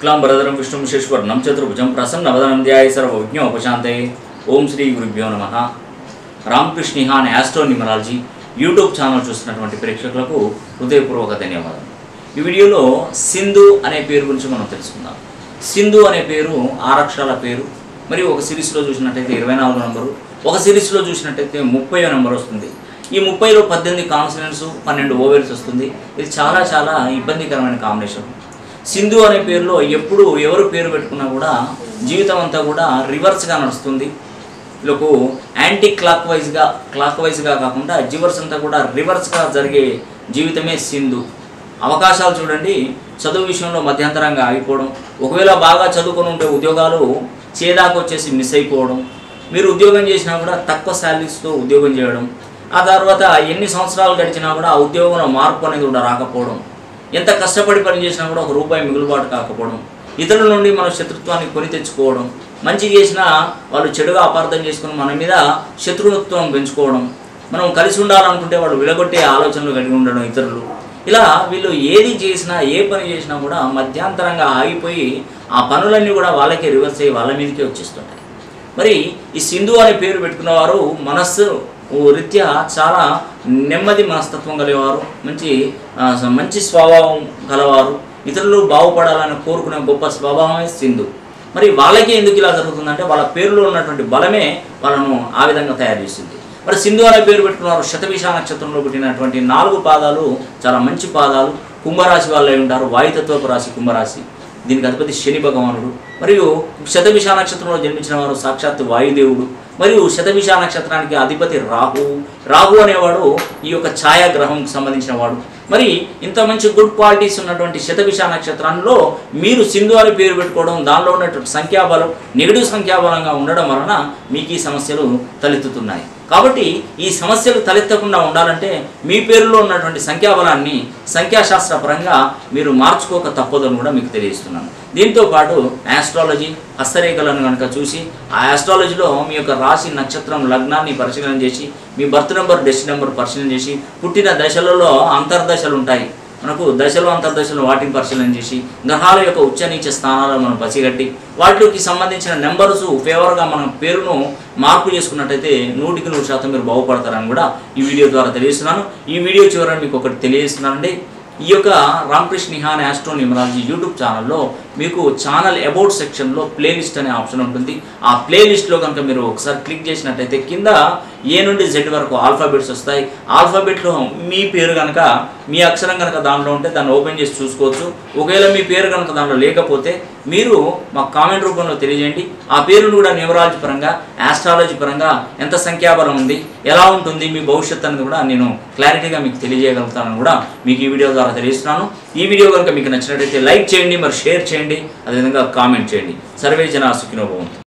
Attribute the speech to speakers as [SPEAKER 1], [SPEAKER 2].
[SPEAKER 1] శుక్లాంబరధరం విష్ణుం శేశ్వర్ణం చతుర్భుజం ప్రసన్నవదనం ధ్యాయ సర్వ విజ్ఞోపశాంతే ఓం శ్రీ గురుభ్యో నమ రామకృష్ణ అనే ఆస్ట్రో న్యూమరాలజీ యూట్యూబ్ ఛానల్ చూస్తున్నటువంటి ప్రేక్షకులకు హృదయపూర్వక ధన్యవాదాలు ఈ వీడియోలో సింధు అనే పేరు గురించి మనం తెలుసుకుందాం సింధు అనే పేరు ఆరక్షరాల పేరు మరియు ఒక సిరీస్లో చూసినట్టయితే ఇరవై నాలుగు నంబరు ఒక సిరీస్లో చూసినట్టయితే ముప్పై నెంబర్ వస్తుంది ఈ ముప్పైలో పద్దెనిమిది కాన్సనెంట్స్ పన్నెండు ఓవెల్స్ వస్తుంది ఇది చాలా చాలా ఇబ్బందికరమైన కాంబినేషన్ సింధు అనే పేరులో ఎప్పుడు ఎవరు పేరు పెట్టుకున్నా కూడా జీవితం అంతా కూడా రివర్స్గా నడుస్తుంది వీళ్ళకు యాంటీ క్లాక్ వైజ్గా క్లాక్ వైజ్గా కాకుండా జివర్స్ అంతా కూడా రివర్స్గా జరిగే జీవితమే సింధు అవకాశాలు చూడండి చదువు విషయంలో మధ్యంతరంగా ఆగిపోవడం ఒకవేళ బాగా చదువుకొని ఉంటే ఉద్యోగాలు చేదాకు వచ్చేసి మిస్ అయిపోవడం మీరు ఉద్యోగం చేసినా కూడా తక్కువ శాలరీస్తో ఉద్యోగం చేయడం ఆ తర్వాత ఎన్ని సంవత్సరాలు గడిచినా కూడా ఆ ఉద్యోగంలో మార్పు అనేది కూడా రాకపోవడం ఎంత కష్టపడి పని చేసినా కూడా ఒక రూపాయి మిగులుబాటు కాకపోవడం ఇతరుల నుండి మన శత్రుత్వాన్ని కొని తెచ్చుకోవడం మంచి చేసినా వాళ్ళు చెడుగా అపార్థం చేసుకుని మన మీద శత్రుత్వం పెంచుకోవడం మనం కలిసి ఉండాలనుకుంటే వాడు విడగొట్టే ఆలోచనలు కలిగి ఉండడం ఇతరులు ఇలా వీళ్ళు ఏది చేసినా ఏ పని చేసినా కూడా మధ్యాంతరంగా ఆగిపోయి ఆ పనులన్నీ కూడా వాళ్ళకే రివర్స్ అయ్యి వాళ్ళ మీదకే వచ్చేస్తుంటాయి మరి ఈ సింధు అనే పేరు పెట్టుకున్న వారు మనస్సు రీత్యా చాలా నెమ్మది మనస్తత్వం గలవారు మంచి ఆ, మంచి స్వభావం గలవారు ఇతరులు బాగుపడాలని కోరుకునే గొప్ప స్వభావమే సింధు మరి వాళ్ళకి ఎందుకు ఇలా జరుగుతుందంటే వాళ్ళ పేరులో ఉన్నటువంటి బలమే వాళ్ళను ఆ విధంగా తయారు చేసింది మరి సింధు అనే పేరు పెట్టుకున్నారు శతభిష నక్షత్రంలో పుట్టినటువంటి నాలుగు పాదాలు చాలా మంచి పాదాలు కుంభరాశి వాళ్ళు అయి ఉంటారు వాయుతత్వపు రాశి కుంభరాశి దీనికి అధిపతి శని భగవానుడు మరియు శతభిష నక్షత్రంలో జన్మించిన వారు సాక్షాత్ వాయుదేవుడు మరియు శతభిష నక్షత్రానికి అధిపతి రాహు రాహు అనేవాడు ఈ యొక్క ఛాయాగ్రహంకి సంబంధించిన వాడు మరి ఇంత మంచి గుడ్ క్వాలిటీస్ ఉన్నటువంటి శతభిష నక్షత్రంలో మీరు సింధు అని పేరు పెట్టుకోవడం దానిలో ఉన్నటువంటి సంఖ్యాబలం నెగిటివ్ సంఖ్యాబలంగా ఉండడం వలన మీకు ఈ సమస్యలు తలెత్తుతున్నాయి కాబట్టి ఈ సమస్యలు తలెత్తకుండా ఉండాలంటే మీ పేరులో ఉన్నటువంటి సంఖ్యాబలాన్ని సంఖ్యాశాస్త్ర పరంగా మీరు మార్చుకోక తప్పదని కూడా మీకు తెలియజేస్తున్నాను దీంతో పాటు ఆస్ట్రాలజీ హస్తరేఖలను కనుక చూసి ఆ ఆస్ట్రాలజీలో మీ యొక్క రాశి నక్షత్రం లగ్నాన్ని పరిశీలన చేసి మీ బర్త్ నెంబర్ డెస్ట్ నెంబర్ పరిశీలన చేసి పుట్టిన దశలలో అంతర్దశలు ఉంటాయి మనకు దశలు అంతర్దశలు వాటిని పరిశీలన చేసి గ్రహాల యొక్క ఉచ్చ నీచ స్థానాలను మనం పసిగట్టి వాటికి సంబంధించిన నెంబర్స్ ఫేవర్గా మనం పేరును మార్పు చేసుకున్నట్టయితే నూటికి నూరు శాతం మీరు బాగుపడతారని కూడా ఈ వీడియో ద్వారా తెలియజేస్తున్నాను ఈ వీడియో చివరని మీకు ఒకటి తెలియజేస్తున్నానండి ఈ యొక్క రామకృష్ణ నిహాన్ ఆస్ట్రో న్యూమరాలజీ యూట్యూబ్ ఛానల్లో మీకు ఛానల్ అబౌట్ సెక్షన్లో ప్లేలిస్ట్ అనే ఆప్షన్ ఉంటుంది ఆ ప్లేలిస్ట్లో కనుక మీరు ఒకసారి క్లిక్ చేసినట్టయితే కింద ఏ నుండి జెడ్ వరకు ఆల్ఫాబెట్స్ వస్తాయి ఆల్ఫాబెట్లో మీ పేరు కనుక మీ అక్షరం కనుక దాంట్లో ఉంటే దాన్ని ఓపెన్ చేసి చూసుకోవచ్చు ఒకవేళ మీ పేరు కనుక దాంట్లో లేకపోతే మీరు మాకు కామెంట్ రూపంలో తెలియజేయండి ఆ పేరును కూడా న్యూమరాలజీ పరంగా ఆస్ట్రాలజీ పరంగా ఎంత సంఖ్యాబలం ఉంది ఎలా ఉంటుంది మీ భవిష్యత్తు అనేది కూడా నేను క్లారిటీగా మీకు తెలియజేయగలుగుతానని కూడా మీకు ఈ వీడియో ద్వారా తెలియజేస్తున్నాను ఈ వీడియో కనుక మీకు నచ్చినట్లయితే లైక్ చేయండి మరి షేర్ చేయండి అదేవిధంగా కామెంట్ చేయండి సర్వే జన సుఖినోభవం